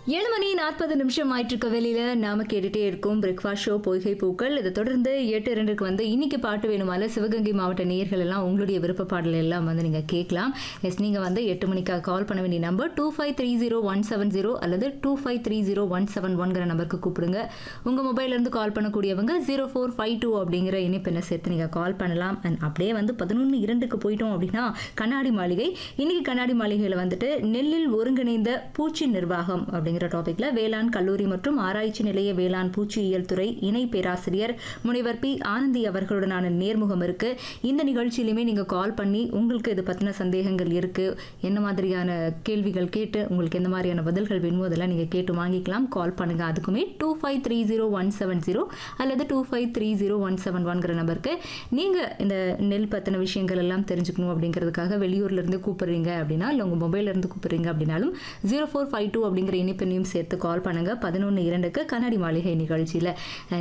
ஏழு மணி நாற்பது நிமிஷம் ஆயிட்டிருக்க வெளியில நாம கேட்டுட்டே இருக்கோம் பிரேக்ஃபாஸ்ட் ஷோ பொய்கை பூக்கள் இதை தொடர்ந்து எட்டு இரண்டுக்கு வந்து இன்னைக்கு பாட்டு வேணுமால சிவகங்கை மாவட்ட நேயர்கள் எல்லாம் உங்களுடைய விருப்ப பாடல் எல்லாம் வந்து நீங்க கேட்கலாம் எஸ் நீங்க வந்து எட்டு மணிக்காக கால் பண்ண வேண்டிய number two five three zero one seven zero அல்லது two five three zero one seven ஒன்கிற நம்பருக்கு கூப்பிடுங்க உங்க மொபைல்ல இருந்து கால் பண்ணக்கூடியவங்க ஜீரோ ஃபோர் ஃபைவ் டூ அப்படிங்கிற இணைப்பெண்ணை சேர்த்து நீங்க கால் பண்ணலாம் அண்ட் அப்படியே வந்து பதினொன்று இரண்டுக்கு போயிட்டோம் அப்படின்னா கண்ணாடி மாளிகை இன்னைக்கு கண்ணாடி மாளிகையில் வந்துட்டு நெல்லில் ஒருங்கிணைந்த பூச்சி நிர்வாகம் அப்படிங்கிற டாபிக்ல வேளாண் கல்லூரி மற்றும் ஆராய்ச்சி நிலைய வேளாண் பூச்சியியல் துறை இணை பேராசிரியர் முனைவர் பி ஆனந்தி அவர்களுடனான நேர்முகம் இருக்கு இந்த நிகழ்ச்சியிலுமே நீங்க கால் பண்ணி உங்களுக்கு இது பத்தின சந்தேகங்கள் இருக்கு என்ன மாதிரியான கேள்விகள் கேட்டு உங்களுக்கு எந்த மாதிரியான பதில்கள் வேணுமோ அதெல்லாம் நீங்க கேட்டு வாங்கிக்கலாம் கால் பண்ணுங்க அதுக்குமே two five three zero one seven zero அல்லது two five three zero one seven ஒன்கிற நம்பருக்கு நீங்க இந்த நெல் பத்தின விஷயங்கள் எல்லாம் தெரிஞ்சுக்கணும் அப்படிங்கிறதுக்காக வெளியூர்ல இருந்து கூப்பிடுறீங்க அப்படின்னா இல்லை உங்க மொபைல்ல இருந்து கூப்பிடுறீங்க அப்படின்னாலும் ஜீரோ ஃபோர் ஃபைவ் டூ அப்படிங்கிற இணைப்பெண்ணையும் சேர்த்து கால் பண்ணுங்க பதினொன்று இரண்டுக்கு கண்ணாடி மாளிகை நிகழ்ச்சியில